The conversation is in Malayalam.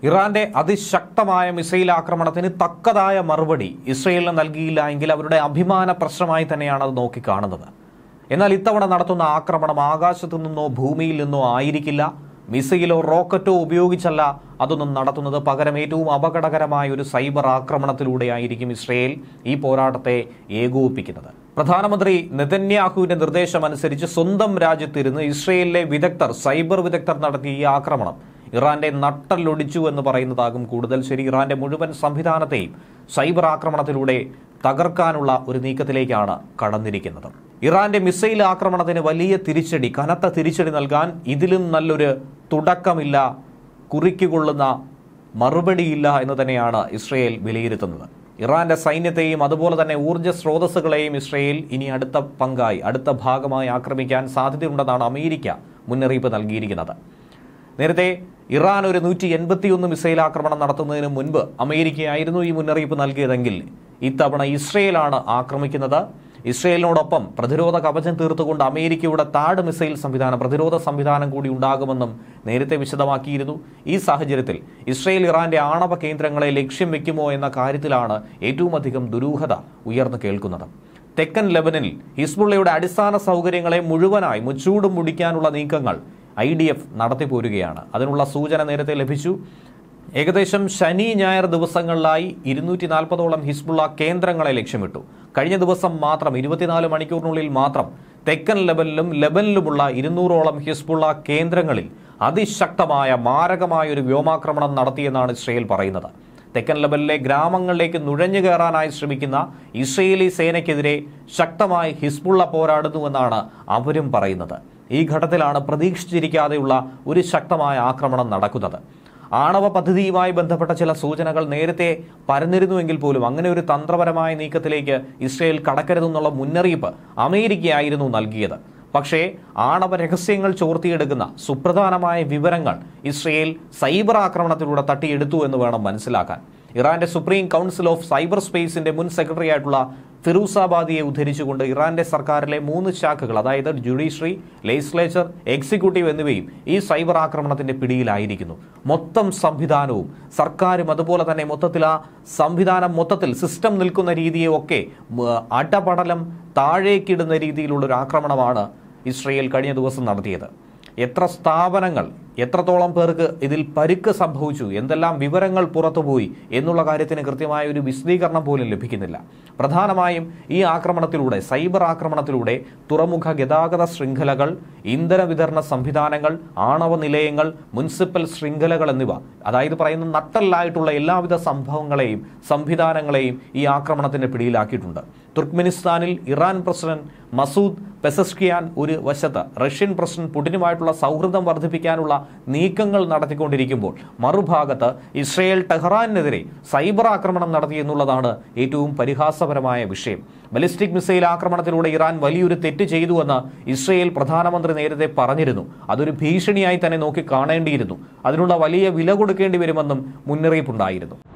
ഇറാന്റെ അതിശക്തമായ മിസൈൽ ആക്രമണത്തിന് തക്കതായ മറുപടി ഇസ്രയേലിന് നൽകിയില്ല എങ്കിൽ അവരുടെ അഭിമാന പ്രശ്നമായി തന്നെയാണ് അത് നോക്കിക്കാണുന്നത് എന്നാൽ ഇത്തവണ നടത്തുന്ന ആക്രമണം ആകാശത്തു നിന്നോ ഭൂമിയിൽ നിന്നോ ആയിരിക്കില്ല മിസൈലോ റോക്കറ്റോ ഉപയോഗിച്ചല്ല അതൊന്നും നടത്തുന്നത് പകരം ഏറ്റവും അപകടകരമായ ഒരു സൈബർ ആക്രമണത്തിലൂടെയായിരിക്കും ഇസ്രയേൽ ഈ പോരാട്ടത്തെ ഏകോപിപ്പിക്കുന്നത് പ്രധാനമന്ത്രി നെതന്യാഹുവിന്റെ നിർദ്ദേശമനുസരിച്ച് സ്വന്തം രാജ്യത്തിരുന്ന് ഇസ്രയേലിലെ വിദഗ്ധർ സൈബർ വിദഗ്ധർ നടത്തിയ ഈ ആക്രമണം ഇറാന്റെ നട്ടലൊടിച്ചു എന്ന് പറയുന്നതാകും കൂടുതൽ ശരി ഇറാന്റെ മുഴുവൻ സംവിധാനത്തെയും സൈബർ ആക്രമണത്തിലൂടെ തകർക്കാനുള്ള ഒരു നീക്കത്തിലേക്കാണ് കടന്നിരിക്കുന്നത് ഇറാന്റെ മിസൈൽ ആക്രമണത്തിന് വലിയ തിരിച്ചടി കനത്ത തിരിച്ചടി നൽകാൻ ഇതിലും നല്ലൊരു തുടക്കമില്ല കുറിക്കുകൊള്ളുന്ന മറുപടിയില്ല എന്ന് തന്നെയാണ് ഇസ്രയേൽ വിലയിരുത്തുന്നത് ഇറാന്റെ സൈന്യത്തെയും അതുപോലെ തന്നെ ഊർജ്ജ സ്രോതസ്സുകളെയും ഇസ്രയേൽ ഇനി അടുത്ത പങ്കായി അടുത്ത ഭാഗമായി ആക്രമിക്കാൻ സാധ്യതയുണ്ടെന്നാണ് അമേരിക്ക മുന്നറിയിപ്പ് നൽകിയിരിക്കുന്നത് നേരത്തെ ഇറാൻ ഒരു നൂറ്റി എൺപത്തിയൊന്ന് മിസൈൽ ആക്രമണം നടത്തുന്നതിന് മുൻപ് അമേരിക്കയായിരുന്നു ഈ മുന്നറിയിപ്പ് നൽകിയതെങ്കിൽ ഇത്തവണ ഇസ്രയേലാണ് ആക്രമിക്കുന്നത് ഇസ്രയേലിനോടൊപ്പം പ്രതിരോധ കവചം തീർത്തുകൊണ്ട് അമേരിക്കയുടെ താഡ് മിസൈൽ സംവിധാനം പ്രതിരോധ സംവിധാനം കൂടി ഉണ്ടാകുമെന്നും നേരത്തെ വിശദമാക്കിയിരുന്നു ഈ സാഹചര്യത്തിൽ ഇസ്രയേൽ ഇറാന്റെ ആണവ കേന്ദ്രങ്ങളെ ലക്ഷ്യം വെക്കുമോ എന്ന കാര്യത്തിലാണ് ഏറ്റവും അധികം ദുരൂഹത ഉയർന്നു കേൾക്കുന്നത് തെക്കൻ ലെബനിൽ ഹിസ്ബുള്ളയുടെ അടിസ്ഥാന സൗകര്യങ്ങളെ മുഴുവനായി മുച്ചൂടും മുടിക്കാനുള്ള നീക്കങ്ങൾ ഐ ഡി എഫ് നടത്തിപ്പോരുകയാണ് അതിനുള്ള സൂചന നേരത്തെ ലഭിച്ചു ഏകദേശം ശനി ഞായർ ദിവസങ്ങളിലായി ഇരുന്നൂറ്റി നാൽപ്പതോളം ഹിസ്ബുള്ള കേന്ദ്രങ്ങളെ ലക്ഷ്യമിട്ടു കഴിഞ്ഞ ദിവസം മാത്രം ഇരുപത്തിനാല് മണിക്കൂറിനുള്ളിൽ മാത്രം തെക്കൻ ലെബനിലും ലെബനിലുമുള്ള ഇരുന്നൂറോളം ഹിസ്ബുള്ള കേന്ദ്രങ്ങളിൽ അതിശക്തമായ മാരകമായ ഒരു വ്യോമാക്രമണം നടത്തിയെന്നാണ് ഇസ്രയേൽ പറയുന്നത് തെക്കൻ ലെബനിലെ ഗ്രാമങ്ങളിലേക്ക് നുഴഞ്ഞു കയറാനായി ശ്രമിക്കുന്ന ഇസ്രയേലി സേനയ്ക്കെതിരെ ശക്തമായി ഹിസ്ബുള്ള പോരാടുന്നുവെന്നാണ് അവരും പറയുന്നത് ഈ ഘട്ടത്തിലാണ് പ്രതീക്ഷിച്ചിരിക്കാതെയുള്ള ഒരു ശക്തമായ ആക്രമണം നടക്കുന്നത് ആണവ പദ്ധതിയുമായി ബന്ധപ്പെട്ട ചില സൂചനകൾ നേരത്തെ പരന്നിരുന്നുവെങ്കിൽ പോലും അങ്ങനെ ഒരു തന്ത്രപരമായ നീക്കത്തിലേക്ക് ഇസ്രയേൽ കടക്കരുതെന്നുള്ള മുന്നറിയിപ്പ് അമേരിക്കയായിരുന്നു നൽകിയത് പക്ഷേ ആണവ രഹസ്യങ്ങൾ ചോർത്തിയെടുക്കുന്ന സുപ്രധാനമായ വിവരങ്ങൾ ഇസ്രയേൽ സൈബർ ആക്രമണത്തിലൂടെ തട്ടിയെടുത്തു എന്ന് വേണം മനസ്സിലാക്കാൻ ഇറാന്റെ സുപ്രീം കൗൺസിൽ ഓഫ് സൈബർ സ്പേസിന്റെ മുൻ സെക്രട്ടറി ആയിട്ടുള്ള ഫിറൂസാബാദിയെ ഉദ്ധരിച്ചുകൊണ്ട് ഇറാന്റെ സർക്കാരിലെ മൂന്ന് ശാഖകൾ അതായത് ജുഡീഷ്യറി ലെജിസ്ലേച്ചർ എക്സിക്യൂട്ടീവ് എന്നിവയും ഈ സൈബർ ആക്രമണത്തിന്റെ പിടിയിലായിരിക്കുന്നു മൊത്തം സംവിധാനവും സർക്കാരും അതുപോലെ തന്നെ മൊത്തത്തിൽ ആ സംവിധാനം മൊത്തത്തിൽ സിസ്റ്റം നിൽക്കുന്ന രീതിയൊക്കെ മ, അടപടലം താഴേക്കിടുന്ന രീതിയിലുള്ള ഒരു ആക്രമണമാണ് ഇസ്രയേൽ കഴിഞ്ഞ ദിവസം നടത്തിയത് എത്ര സ്ഥാപനങ്ങൾ എത്രത്തോളം പേർക്ക് ഇതിൽ പരുക്ക് സംഭവിച്ചു എന്തെല്ലാം വിവരങ്ങൾ പുറത്തുപോയി എന്നുള്ള കാര്യത്തിന് കൃത്യമായ ഒരു വിശദീകരണം പോലും ലഭിക്കുന്നില്ല പ്രധാനമായും ഈ ആക്രമണത്തിലൂടെ സൈബർ ആക്രമണത്തിലൂടെ തുറമുഖ ഗതാഗത ശൃംഖലകൾ ഇന്ധന വിതരണ സംവിധാനങ്ങൾ ആണവ നിലയങ്ങൾ മുനിസിപ്പൽ ശൃംഖലകൾ എന്നിവ അതായത് പറയുന്ന നട്ടല്ലായിട്ടുള്ള എല്ലാവിധ സംഭവങ്ങളെയും സംവിധാനങ്ങളെയും ഈ ആക്രമണത്തിന്റെ പിടിയിലാക്കിയിട്ടുണ്ട് തുർക്ക്മെനിസ്ഥാനിൽ ഇറാൻ പ്രസിഡന്റ് മസൂദ് പെസസ്കിയാൻ ഒരു വശത്ത് റഷ്യൻ പ്രസിഡന്റ് പുടിനുമായിട്ടുള്ള സൗഹൃദം വർദ്ധിപ്പിക്കാനുള്ള നീക്കങ്ങൾ നടത്തിക്കൊണ്ടിരിക്കുമ്പോൾ മറുഭാഗത്ത് ഇസ്രയേൽ ടെഹ്റാനെതിരെ സൈബർ ആക്രമണം നടത്തി എന്നുള്ളതാണ് ഏറ്റവും പരിഹാസപരമായ വിഷയം ബലിസ്റ്റിക് മിസൈൽ ആക്രമണത്തിലൂടെ ഇറാൻ വലിയൊരു തെറ്റ് ചെയ്തുവെന്ന് ഇസ്രയേൽ പ്രധാനമന്ത്രി നേരത്തെ പറഞ്ഞിരുന്നു അതൊരു ഭീഷണിയായി തന്നെ നോക്കി കാണേണ്ടിയിരുന്നു അതിനുള്ള വലിയ വില കൊടുക്കേണ്ടി വരുമെന്നും മുന്നറിയിപ്പുണ്ടായിരുന്നു